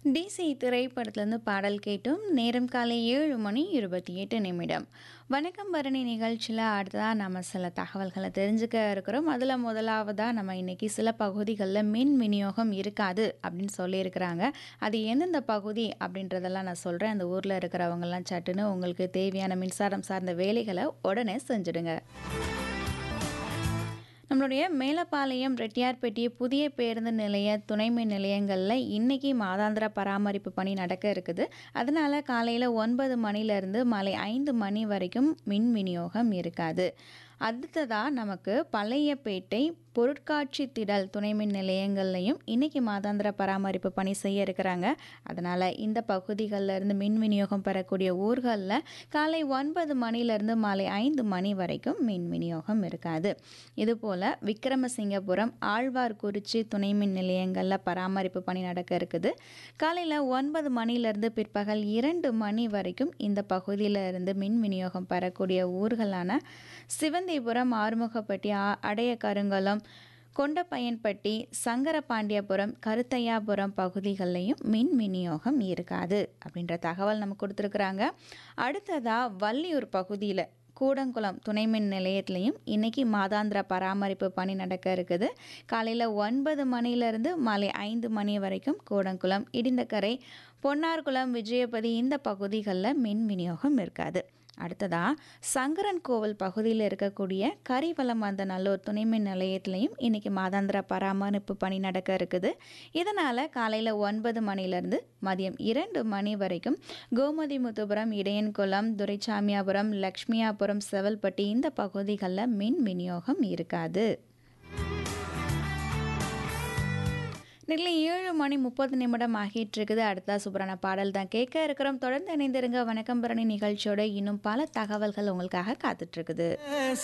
DC திரைப்படத்திலிருந்து பாடல் கேட்டும் நேரம் காலை ஏழு மணி இருபத்தி எட்டு நிமிடம் வணக்கம் பரணி நிகழ்ச்சியில் அடுத்ததாக நம்ம சில தகவல்களை தெரிஞ்சுக்க இருக்கிறோம் அதில் முதலாவதாக நம்ம இன்னைக்கு சில பகுதிகளில் மின் விநியோகம் இருக்காது அப்படின்னு சொல்லியிருக்கிறாங்க அது எந்தெந்த பகுதி அப்படின்றதெல்லாம் நான் சொல்கிறேன் அந்த ஊரில் இருக்கிறவங்கெல்லாம் சட்டுன்னு உங்களுக்கு தேவையான மின்சாரம் சார்ந்த வேலைகளை உடனே செஞ்சுடுங்க நம்மளுடைய மேலப்பாளையம் ரெட்டியார்பேட்டை புதிய பேருந்து நிலைய துணை மின் நிலையங்களில் இன்றைக்கி மாதாந்திர பராமரிப்பு பணி நடக்க இருக்குது அதனால் காலையில் ஒன்பது மணிலேருந்து மாலை ஐந்து மணி வரைக்கும் மின் விநியோகம் இருக்காது அடுத்ததாக நமக்கு பழையப்பேட்டை பொருட்காட்சி திடல் துணை மின் நிலையங்கள்லையும் இன்றைக்கி மாதாந்திர பராமரிப்பு பணி செய்ய இருக்கிறாங்க அதனால் இந்த பகுதிகளில் இருந்து மின் விநியோகம் பெறக்கூடிய ஊர்களில் காலை ஒன்பது மணிலேருந்து மாலை ஐந்து மணி வரைக்கும் மின் விநியோகம் இருக்காது இதுபோல் விக்ரமசிங்கபுரம் ஆழ்வார்குறிச்சி துணை மின் நிலையங்களில் பராமரிப்பு பணி நடக்க இருக்குது காலையில் ஒன்பது மணிலேருந்து பிற்பகல் இரண்டு மணி வரைக்கும் இந்த பகுதியில் இருந்து மின் விநியோகம் பெறக்கூடிய ஊர்களான சிவந்திபுரம் ஆறுமுகப்பட்டி ஆ- அடைய கருங்கலம் கொண்டப்பயன்பட்டி சங்கரபாண்டியபுரம் கருத்தையாபுரம் பகுதிகளிலையும் மின் விநியோகம் இருக்காது அப்படின்ற தகவல் நமக்கு கொடுத்துருக்குறாங்க அடுத்ததாக வள்ளியூர் பகுதியில் கூடங்குளம் துணை மின் நிலையத்திலையும் இன்னைக்கு மாதாந்திர பராமரிப்பு பணி நடக்க இருக்குது காலையில் ஒன்பது மணிலேருந்து மாலை ஐந்து மணி வரைக்கும் கூடங்குளம் இடிந்தக்கரை பொன்னார்குளம் விஜயபதி இந்த பகுதிகளில் மின் விநியோகம் இருக்காது அடுத்ததா சங்கரன் கோவில் பகுதியில் இருக்கக்கூடிய கரிவலம் வந்த நல்லூர் துணை மின் நிலையத்திலையும் இன்னைக்கு மாதாந்திர பராமரிப்பு பணி நடக்க இருக்குது இதனால் காலையில் ஒன்பது மணிலேருந்து மதியம் இரண்டு மணி வரைக்கும் கோமதிமுத்துபுரம் இடையன்குளம் துரைசாமியாபுரம் லக்ஷ்மியாபுரம் செவல்பட்டி இந்த பகுதிகளில் மின் விநியோகம் இருக்காது நெல்லை ஏழு மணி முப்பது நிமிடம் ஆகிட்டு இருக்குது அடுத்த சூப்பரான பாடல் தான் கேட்க இருக்கிறோம் தொடர்ந்து இணைந்திருங்க வணக்கம் பரணி நிகழ்ச்சியோட இன்னும் பல தகவல்கள் உங்களுக்காக காத்துட்டு இருக்குது